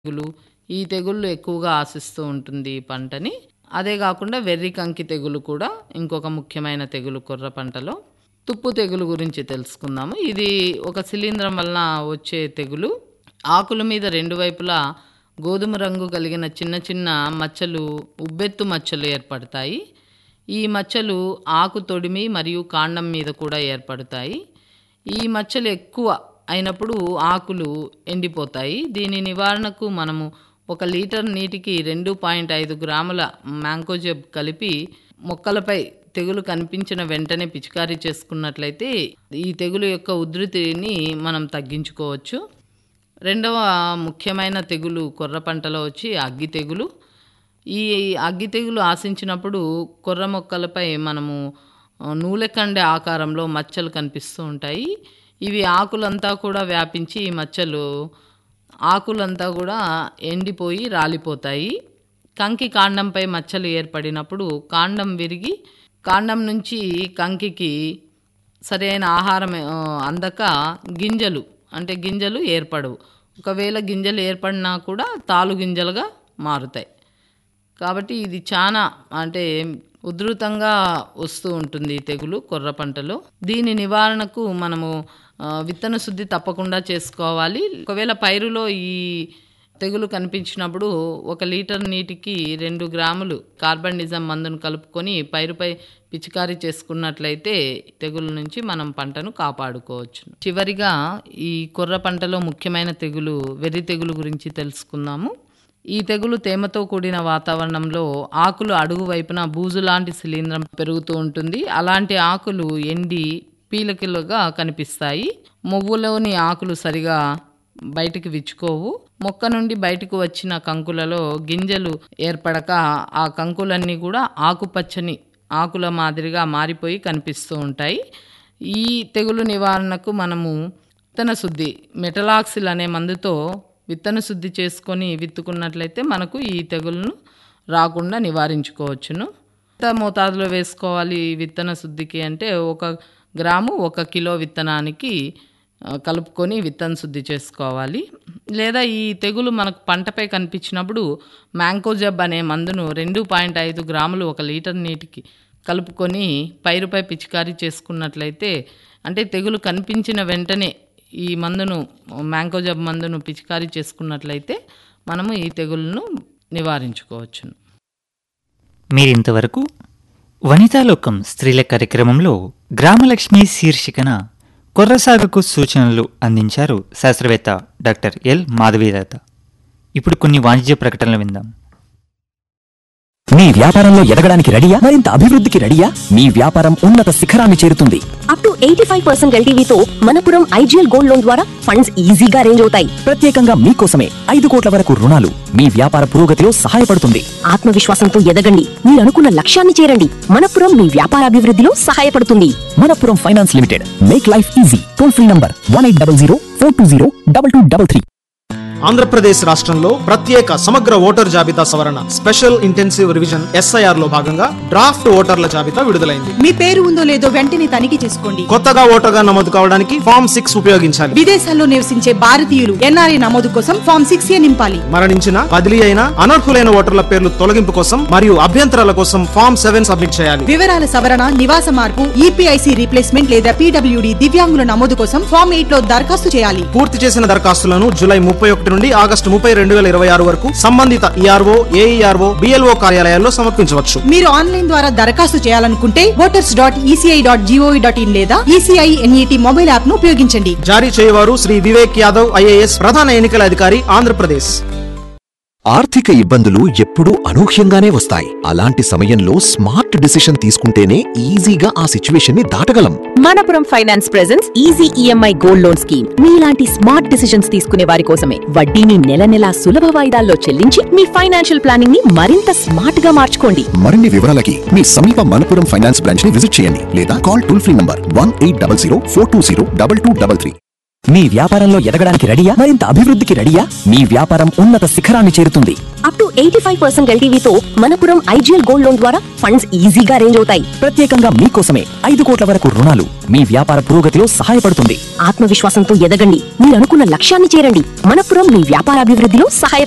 తెగులు ఈ తెగుళ్ళు ఎక్కువగా ఆశిస్తూ ఉంటుంది ఈ పంటని అదే కాకుండా వెర్రి కంకి తెగులు కూడా ఇంకొక ముఖ్యమైన తెగులు కొర్ర పంటలో తుప్పు తెగులు గురించి తెలుసుకుందాము ఇది ఒక శిలీంధ్రం వలన వచ్చే తెగులు ఆకుల మీద రెండు వైపులా గోధుమ రంగు కలిగిన చిన్న చిన్న మచ్చలు ఉబ్బెత్తు మచ్చలు ఏర్పడతాయి ఈ మచ్చలు ఆకు తొడిమి మరియు కాండం మీద కూడా ఏర్పడతాయి ఈ మచ్చలు ఎక్కువ అయినప్పుడు ఆకులు ఎండిపోతాయి దీని నివారణకు మనము ఒక లీటర్ నీటికి రెండు పాయింట్ ఐదు గ్రాముల మ్యాంకోజెబ్ కలిపి మొక్కలపై తెగులు కనిపించిన వెంటనే పిచికారీ చేసుకున్నట్లయితే ఈ తెగులు యొక్క ఉధృతిని మనం తగ్గించుకోవచ్చు రెండవ ముఖ్యమైన తెగులు కొర్ర పంటలో వచ్చి అగ్గి తెగులు ఈ అగ్గి తెగులు ఆశించినప్పుడు కొర్ర మొక్కలపై మనము ఆ, నూలెకండె ఆకారంలో మచ్చలు కనిపిస్తూ ఉంటాయి ఇవి ఆకులంతా కూడా వ్యాపించి ఈ మచ్చలు ఆకులంతా కూడా ఎండిపోయి రాలిపోతాయి కంకి కాండంపై మచ్చలు ఏర్పడినప్పుడు కాండం విరిగి కాండం నుంచి కంకికి సరైన ఆహారం ఆ, అందక గింజలు అంటే గింజలు ఏర్పడవు ఒకవేళ గింజలు ఏర్పడినా కూడా తాలు గింజలుగా మారుతాయి కాబట్టి ఇది చాలా అంటే ఉధృతంగా వస్తూ ఉంటుంది ఈ తెగులు కొర్ర పంటలో దీని నివారణకు మనము ఆ, విత్తన శుద్ధి తప్పకుండా చేసుకోవాలి ఒకవేళ పైరులో ఈ తెగులు కనిపించినప్పుడు ఒక లీటర్ నీటికి రెండు గ్రాములు కార్బనిజం మందును కలుపుకొని పైరుపై పిచికారీ చేసుకున్నట్లయితే తెగుల నుంచి మనం పంటను కాపాడుకోవచ్చు చివరిగా ఈ కొర్ర పంటలో ముఖ్యమైన తెగులు వెర్రి తెగులు గురించి తెలుసుకుందాము ఈ తెగులు తేమతో కూడిన వాతావరణంలో ఆకులు అడుగు వైపున బూజు లాంటి శిలీంధ్రం పెరుగుతూ ఉంటుంది అలాంటి ఆకులు ఎండి పీలకిలుగా కనిపిస్తాయి మొవ్వులోని ఆకులు సరిగా బయటికి విచ్చుకోవు మొక్క నుండి బయటకు వచ్చిన కంకులలో గింజలు ఏర్పడక ఆ కంకులన్నీ కూడా ఆకుపచ్చని ఆకుల మాదిరిగా మారిపోయి కనిపిస్తూ ఉంటాయి ఈ తెగులు నివారణకు మనము విత్తన శుద్ధి మెటలాక్సిల్ అనే మందుతో విత్తన శుద్ధి చేసుకొని విత్తుకున్నట్లయితే మనకు ఈ తెగులను రాకుండా నివారించుకోవచ్చును ఎంత మోతాదులో వేసుకోవాలి ఈ విత్తన శుద్ధికి అంటే ఒక గ్రాము ఒక కిలో విత్తనానికి ఆ, కలుపుకొని విత్తన శుద్ధి చేసుకోవాలి లేదా ఈ తెగులు మనకు పంటపై కనిపించినప్పుడు మ్యాంకోజబ్ అనే మందును రెండు పాయింట్ ఐదు గ్రాములు ఒక లీటర్ నీటికి కలుపుకొని పైరుపై పిచికారీ చేసుకున్నట్లయితే అంటే తెగులు కనిపించిన వెంటనే ఈ మందును మ్యాంకోజబ్ మందును పిచికారీ చేసుకున్నట్లయితే మనము ఈ తెగులను నివారించుకోవచ్చును మీరింతవరకు వనితాలోకం స్త్రీల కార్యక్రమంలో గ్రామలక్ష్మి శీర్షికన కొర్రసాగుకు సూచనలు అందించారు శాస్త్రవేత్త డాక్టర్ ఎల్ మాధవీలత ఇప్పుడు కొన్ని వాణిజ్య ప్రకటనలు విందాం మీ వ్యాపారంలో ఎదగడానికి రెడీయా మరింత అభివృద్ధికి రెడీయా మీ వ్యాపారం ఉన్నత శిఖరాన్ని చేరుతుంది up to eighty five percent ఎల్టీవీతో మనపురం ఐజీఎల్ గోల్డ్ లోన్ ద్వారా ఫండ్స్ ఈజీగా అరేంజ్ అవుతాయి ప్రత్యేకంగా మీకోసమే ఐదు కోట్ల వరకు రుణాలు మీ వ్యాపార పురోగతిలో సహాయపడుతుంది ఆత్మవిశ్వాసంతో ఎదగండి మీరు అనుకున్న లక్ష్యాన్ని చేరండి మనపురం మీ వ్యాపారాభివృద్ధిలో సహాయపడుతుంది Manappuram Finance Limited make life easy toll free number one eight double zero four two zero double two double three Andhra Pradesh రాష్ట్రంలో ప్రత్యేక సమగ్ర ఓటర్ జాబితా సవరణ స్పెషల్ ఇంటెన్సివ్ రివిజన్ ఎస్ఐఆర్ లో భాగంగా డ్రాఫ్ట్ ఓటర్ల జాబితా విడుదలైంది మీ పేరు ఉందో లేదో వెంటనే తనిఖీ చేసుకోండి కొత్తగా ఓటర్గా నమోదు కావడానికి ఫామ్ సిక్స్ ఉపయోగించాలి విదేశాల్లో నివసించే భారతీయులు ఎన్ఆర్ఐ నమోదు కోసం ఫామ్ సిక్స్ ఏ నింపాలి మరణించిన బదిలీ అయిన అనర్హులైన ఓటర్ల పేర్లు తొలగింపు కోసం మరియు అభ్యంతరాల కోసం ఫామ్ సెవెన్ సబ్మిట్ చేయాలి వివరాల సవరణ నివాస మార్పు ఈపీఐసి రీప్లేస్మెంట్ లేదా పీడబ్ల్యూడి దివ్యాంగుల నమోదు కోసం ఫామ్ ఎయిట్ లో దరఖాస్తు చేయాలి పూర్తి చేసిన దరఖాస్తులను జూలై ముప్పై ఒకటి నుండి ఆగస్టు ముప్పై రెండు వేల ఇరవై ఆరు వరకు సంబంధిత ఈఆర్ఓ ఏఈఆర్ఓ బిఎల్ఓ కార్యాలయాల్లో సమర్పించవచ్చు మీరు ఆన్లైన్ ద్వారా దరఖాస్తు చేయాలనుకుంటే voters dot ECI dot GOV dot IN లేదా ఈసీఐ ఎన్ఈటి మొబైల్ యాప్ ను ఉపయోగించండి జారీ చేయవారు శ్రీ వివేక్ యాదవ్ ఐఏఎస్ ప్రధాన ఎన్నికల అధికారి ఆంధ్రప్రదేశ్ ఆర్థిక ఇబ్బందులు ఎప్పుడూ అనూహ్యంగానే వస్తాయి అలాంటి సమయంలో స్మార్ట్ డిసిషన్ తీసుకుంటేనే ఈజీగా ఆ సిచ్యువేషన్ ని దాటగలం Manappuram Finance presents easy EMI gold loan scheme మీలాంటి స్మార్ట్ డిసిషన్స్ తీసుకునే వారి కోసమే వడ్డీని నెల నెలా సులభ వాయిదాల్లో చెల్లించి మీ ఫైనాన్షియల్ ప్లానింగ్ ని మరింత స్మార్ట్ గా మార్చుకోండి మరిన్ని వివరాలకి మీ సమీప మనపురం ఫైనాన్స్ బ్రాంచ్ ని విజిట్ చేయండి లేదా call toll free number one eight double zero four two zero double two double three మీ వ్యాపారంలో ఎదగడానికి రెడీయా మరింత అభివృద్ధికి రెడీయా మీ వ్యాపారం ఉన్నత శిఖరాన్ని చేరుతుంది up to eighty five percent ఎల్టీవీతో మనపురం ఐజీఎల్ గోల్డ్ లోన్ ద్వారా ఫండ్స్ ఈజీగా అరేంజ్ అవుతాయి ప్రత్యేకంగా మీకోసమే ఐదు కోట్ల వరకు రుణాలు మీ వ్యాపార పురోగతిలో సహాయపడుతుంది ఆత్మవిశ్వాసంతో ఎదగండి మీరు అనుకున్న లక్ష్యాన్ని చేరండి మనపురం మీ వ్యాపారాభివృద్ధిలో సహాయ